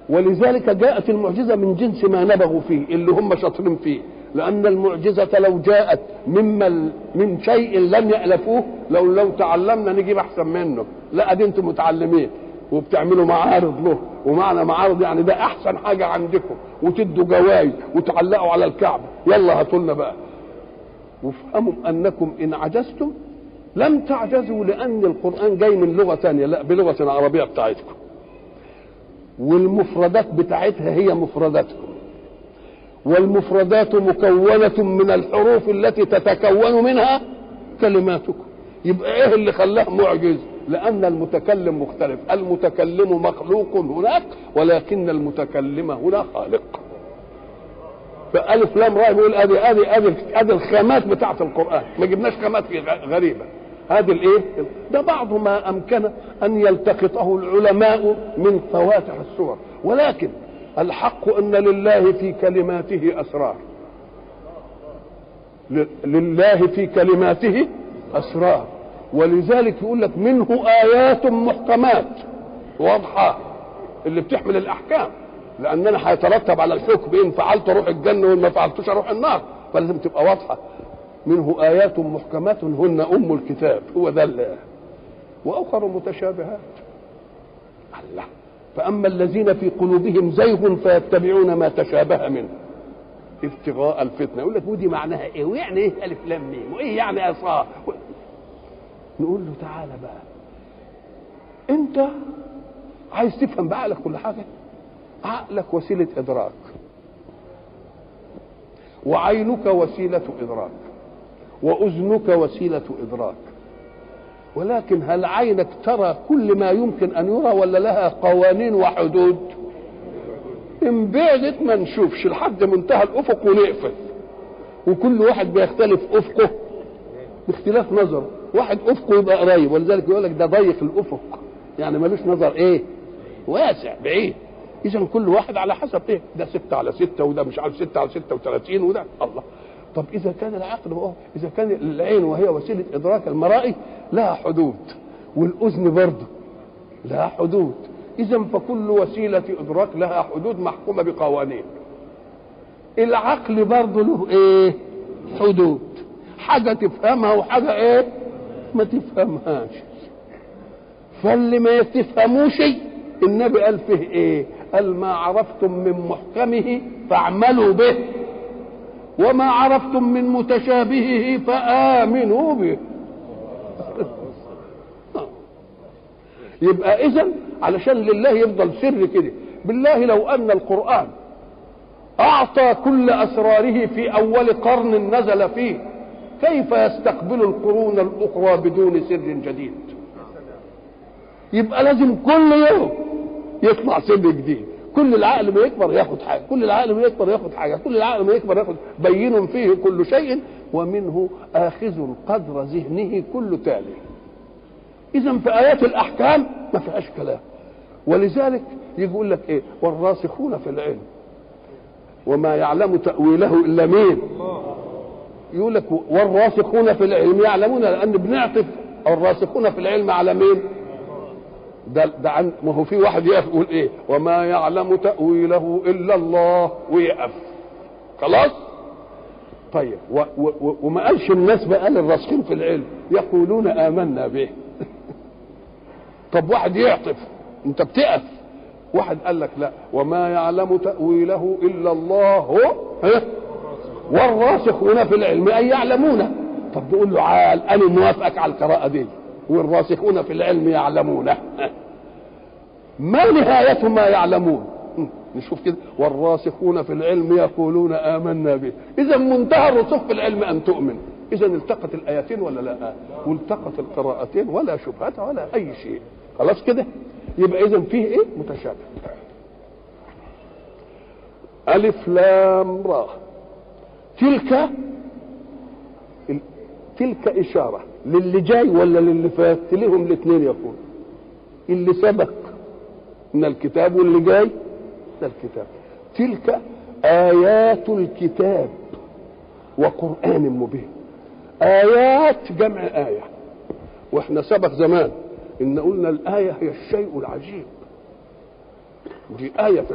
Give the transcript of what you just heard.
ولذلك جاءت المعجزة من جنس ما نبغوا فيه اللي هم شاطرين فيه لأن المعجزة لو جاءت مما من شيء لم يألفوه لو لو تعلمنا نجيب أحسن منه لا دي أنتم متعلمين وبتعملوا معارض له ومعنى معارض يعني ده أحسن حاجة عندكم وتدوا جوائز وتعلقوا على الكعبة يلا هاتوا لنا بقى وافهموا أنكم إن عجزتم لم تعجزوا لأن القرآن جاي من لغة ثانية لا بلغة العربية بتاعتكم والمفردات بتاعتها هي مفرداتكم والمفردات مكونة من الحروف التي تتكون منها كلماتكم يبقى ايه اللي خلاه معجز لأن المتكلم مختلف المتكلم مخلوق هناك ولكن المتكلم هنا خالق فألف لام راء بيقول ادي ادي ادي ادي الخامات بتاعت القرآن ما جبناش خامات غريبة هذه الايه ده بعض ما امكن ان يلتقطه العلماء من فواتح السور ولكن الحق ان لله في كلماته اسرار لله في كلماته اسرار ولذلك يقول لك منه ايات محكمات واضحه اللي بتحمل الاحكام لاننا هيترتب على الحكم ان فعلت اروح الجنه وان ما فعلتوش اروح النار فلازم تبقى واضحه منه آيات محكمات هن أم الكتاب هو ده الله وأخر متشابهات الله فأما الذين في قلوبهم زيغ فيتبعون ما تشابه منه ابتغاء الفتنة يقول لك ودي معناها ايه ويعني ايه ألف لام ميم وايه يعني عصا نقول له تعالى بقى انت عايز تفهم بعقلك كل حاجة عقلك وسيلة إدراك وعينك وسيلة إدراك واذنك وسيله ادراك ولكن هل عينك ترى كل ما يمكن ان يرى ولا لها قوانين وحدود ان بعدت ما نشوفش لحد منتهى الافق ونقفل وكل واحد بيختلف افقه باختلاف نظره واحد افقه يبقى قريب ولذلك يقول لك ده ضيق الافق يعني ملوش نظر ايه واسع بعيد اذا كل واحد على حسب ايه ده ستة على ستة وده مش عارف ستة على ستة وثلاثين وده الله طب اذا كان العقل هو اذا كان العين وهي وسيله ادراك المرائي لها حدود والاذن برضه لها حدود اذا فكل وسيله ادراك لها حدود محكومه بقوانين العقل برضه له ايه حدود حاجه تفهمها وحاجه ايه ما تفهمهاش فاللي ما تفهموش النبي قال فيه ايه قال ما عرفتم من محكمه فاعملوا به وما عرفتم من متشابهه فآمنوا به يبقى إذا علشان لله يفضل سر كده بالله لو أن القرآن أعطى كل أسراره في أول قرن نزل فيه كيف يستقبل القرون الأخرى بدون سر جديد يبقى لازم كل يوم يطلع سر جديد كل العقل ما يكبر ياخد حاجه كل العقل ما يكبر ياخد حاجه كل العقل ما يكبر ياخد بين فيه كل شيء ومنه اخذ قدر ذهنه كل تالي اذا في ايات الاحكام ما فيهاش كلام ولذلك يجي يقول لك ايه والراسخون في العلم وما يعلم تاويله الا مين يقول لك والراسخون في العلم يعلمون لان بنعطف الراسخون في العلم على مين ده ده عن ما هو في واحد يقف يقول ايه وما يعلم تاويله الا الله ويقف خلاص طيب و و و وما قالش الناس بقى الراسخين في العلم يقولون امنا به طب واحد يعطف انت بتقف واحد قال لك لا وما يعلم تاويله الا الله هو ها والراسخون في العلم اي يعلمون طب تقول له عال انا موافقك على القراءه دي والراسخون في العلم يعلمونه ما نهاية ما يعلمون نشوف كده والراسخون في العلم يقولون آمنا به إذا منتهى الرسوخ في العلم أن تؤمن إذا التقت الآيتين ولا لا والتقت القراءتين ولا شبهة ولا أي شيء خلاص كده يبقى إذا فيه إيه متشابه ألف لام را تلك تلك إشارة للي جاي ولا للي فات لهم الاثنين يقول اللي سبق من الكتاب واللي جاي ده الكتاب تلك آيات الكتاب وقرآن مبين آيات جمع آية واحنا سبق زمان إن قلنا الآية هي الشيء العجيب دي آية في